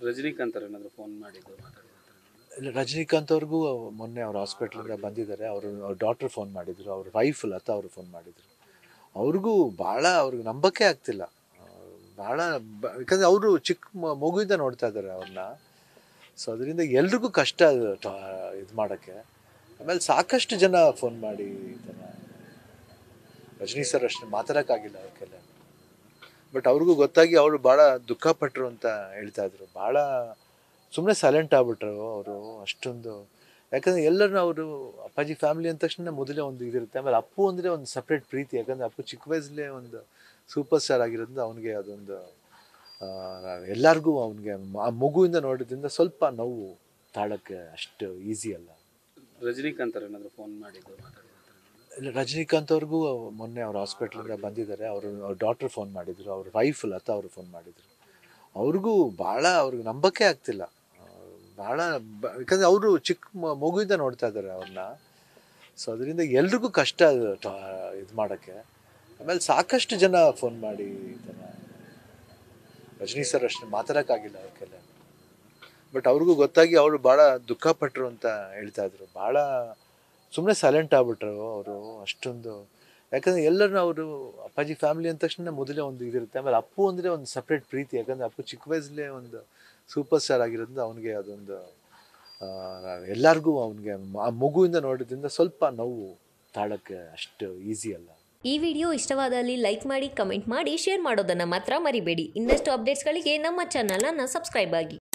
ರಜನಿಕಾಂತ್ ಅವ್ರು ಏನಾದ್ರು ಫೋನ್ ಮಾಡಿದ್ದು ಮಾತಾಡಿದ್ರು ಇಲ್ಲ ರಜನಿಕಾಂತ್ ಅವ್ರಿಗೂ ಮೊನ್ನೆ ಅವ್ರ ಹಾಸ್ಪಿಟ್ಲಿಂದ ಬಂದಿದ್ದಾರೆ ಅವರು ಅವ್ರ ಡಾಕ್ಟ್ರ್ ಫೋನ್ ಮಾಡಿದ್ರು ಅವ್ರ ವೈಫ್ ಲತಾ ಅವರು ಫೋನ್ ಮಾಡಿದ್ರು ಅವ್ರಿಗೂ ಭಾಳ ಅವ್ರಿಗೆ ನಂಬಕ್ಕೆ ಆಗ್ತಿಲ್ಲ ಭಾಳ ಯಾಕಂದರೆ ಅವರು ಚಿಕ್ಕ ಮ- ಮಗುವಿಂದ ನೋಡ್ತಾ ಇದ್ದಾರೆ ಅವ್ರನ್ನ ಸೊ ಅದರಿಂದ ಎಲ್ರಿಗೂ ಕಷ್ಟ ಇದು ಮಾಡೋಕ್ಕೆ ಆಮೇಲೆ ಸಾಕಷ್ಟು ಜನ ಫೋನ್ ಮಾಡಿ ಈ ಥರ ರಜನಿ ಸರ್ ಅಷ್ಟು ಮಾತಾಡೋಕ್ಕಾಗಿಲ್ಲ ಅವ್ರಿಗೆಲ್ಲ ಬಟ್ ಅವ್ರಿಗೂ ಗೊತ್ತಾಗಿ ಅವರು ಭಾಳ ದುಃಖಪಟ್ಟರು ಅಂತ ಹೇಳ್ತಾ ಇದ್ರು ಭಾಳ ಸುಮ್ಮನೆ ಸೈಲೆಂಟ್ ಆಗ್ಬಿಟ್ರು ಅವರು ಅಷ್ಟೊಂದು ಯಾಕಂದರೆ ಎಲ್ಲರನ್ನೂ ಅವರು ಅಪ್ಪಾಜಿ ಫ್ಯಾಮಿಲಿ ಅಂದ ತಕ್ಷಣ ಮೊದಲೇ ಒಂದು ಇದಿರುತ್ತೆ ಆಮೇಲೆ ಅಪ್ಪು ಅಂದರೆ ಒಂದು ಸಪ್ರೇಟ್ ಪ್ರೀತಿ ಯಾಕಂದರೆ ಅಪ್ಪು ಚಿಕ್ಕ ವಯಸ್ಸಲ್ಲೇ ಒಂದು ಸೂಪರ್ ಸ್ಟಾರ್ ಆಗಿರೋದ್ರಿಂದ ಅವನಿಗೆ ಅದೊಂದು ಆ, ಎಲ್ಲರಿಗೂ ಅವನಿಗೆ ಆ ಮಗುವಿಂದ ನೋಡೋದ್ರಿಂದ ಸ್ವಲ್ಪ ನೋವು ತಾಳಕ್ಕೆ ಅಷ್ಟು ಈಸಿ ಅಲ್ಲ ರಜನಿಕಾಂತ್ ಅವ್ರು ಏನಾದ್ರು ಫೋನ್ ಮಾಡಿದ್ದು ಮಾತಾಡಿದ್ರು ಇಲ್ಲ ರಜನಿಕಾಂತ್ ಅವ್ರಿಗೂ ಮೊನ್ನೆ ಅವ್ರ ಹಾಸ್ಪಿಟ್ಲಿಂದ ಬಂದಿದ್ದಾರೆ ಅವರು ಅವ್ರ ಡಾಕ್ಟ್ರ್ ಫೋನ್ ಮಾಡಿದ್ರು ಅವ್ರ ವೈಫ್ ಲತಾ ಅವರು ಫೋನ್ ಮಾಡಿದ್ರು ಅವ್ರಿಗೂ ಭಾಳ ಅವ್ರಿಗೆ ನಂಬಕ್ಕೆ ಆಗ್ತಿಲ್ಲ ಭಾಳ ಯಾಕಂದರೆ ಅವರು ಚಿಕ್ಕ ಮ- ಮಗುವಿಂದ ನೋಡ್ತಾ ಇದ್ದಾರೆ ಅವ್ರನ್ನ ಸೊ ಅದರಿಂದ ಎಲ್ರಿಗೂ ಕಷ್ಟ ಇದು ಮಾಡೋಕ್ಕೆ ಆಮೇಲೆ ಸಾಕಷ್ಟು ಜನ ಫೋನ್ ಮಾಡಿ ಈ ಥರ ರಜನಿ ಸರ್ ಅಷ್ಟು ಮಾತಾಡೋಕ್ಕಾಗಿಲ್ಲ ಅವ್ರಿಗೆಲ್ಲ ಬಟ್ ಅವ್ರಿಗೂ ಗೊತ್ತಾಗಿ ಅವರು ಭಾಳ ದುಃಖಪಟ್ಟರು ಅಂತ ಹೇಳ್ತಾ ಇದ್ರು ಭಾಳ ಸುಮ್ಮನೆ ಸೈಲೆಂಟ್ ಆಗ್ಬಿಟ್ರು ಅವರು ಅಷ್ಟೊಂದು ಯಾಕಂದರೆ ಎಲ್ಲರನ್ನೂ ಅವರು ಅಪ್ಪಾಜಿ ಫ್ಯಾಮಿಲಿ ಅಂದ ತಕ್ಷಣ ಮೊದಲೇ ಒಂದು ಇದಿರುತ್ತೆ ಆಮೇಲೆ ಅಪ್ಪು ಅಂದರೆ ಒಂದು ಸಪ್ರೇಟ್ ಪ್ರೀತಿ ಯಾಕಂದರೆ ಅಪ್ಪು ಚಿಕ್ಕ ವಯಸ್ಸಲ್ಲೇ ಒಂದು ಸೂಪರ್ ಸ್ಟಾರ್ ಆಗಿರೋದ್ರಿಂದ ಅವನಿಗೆ ಅದೊಂದು ಆ, ಎಲ್ಲರಿಗೂ ಅವನಿಗೆ ಆ ಮಗುವಿಂದ ನೋಡೋದ್ರಿಂದ ಸ್ವಲ್ಪ ನೋವು ತಾಳಕ್ಕೆ ಅಷ್ಟು ಈಸಿ ಅಲ್ಲ ಈ ವಿಡಿಯೋ ಇಷ್ಟವಾದಲ್ಲಿ ಲೈಕ್ ಮಾಡಿ ಕಮೆಂಟ್ ಮಾಡಿ ಶೇರ್ ಮಾಡೋದನ್ನು ಮಾತ್ರ ಮರಿಬೇಡಿ ಇನ್ನಷ್ಟು ಅಪ್ಡೇಟ್ಸ್ಗಳಿಗೆ ನಮ್ಮ ಚಾನಲನ್ನು ಸಬ್ಸ್ಕ್ರೈಬ್ ಆಗಿ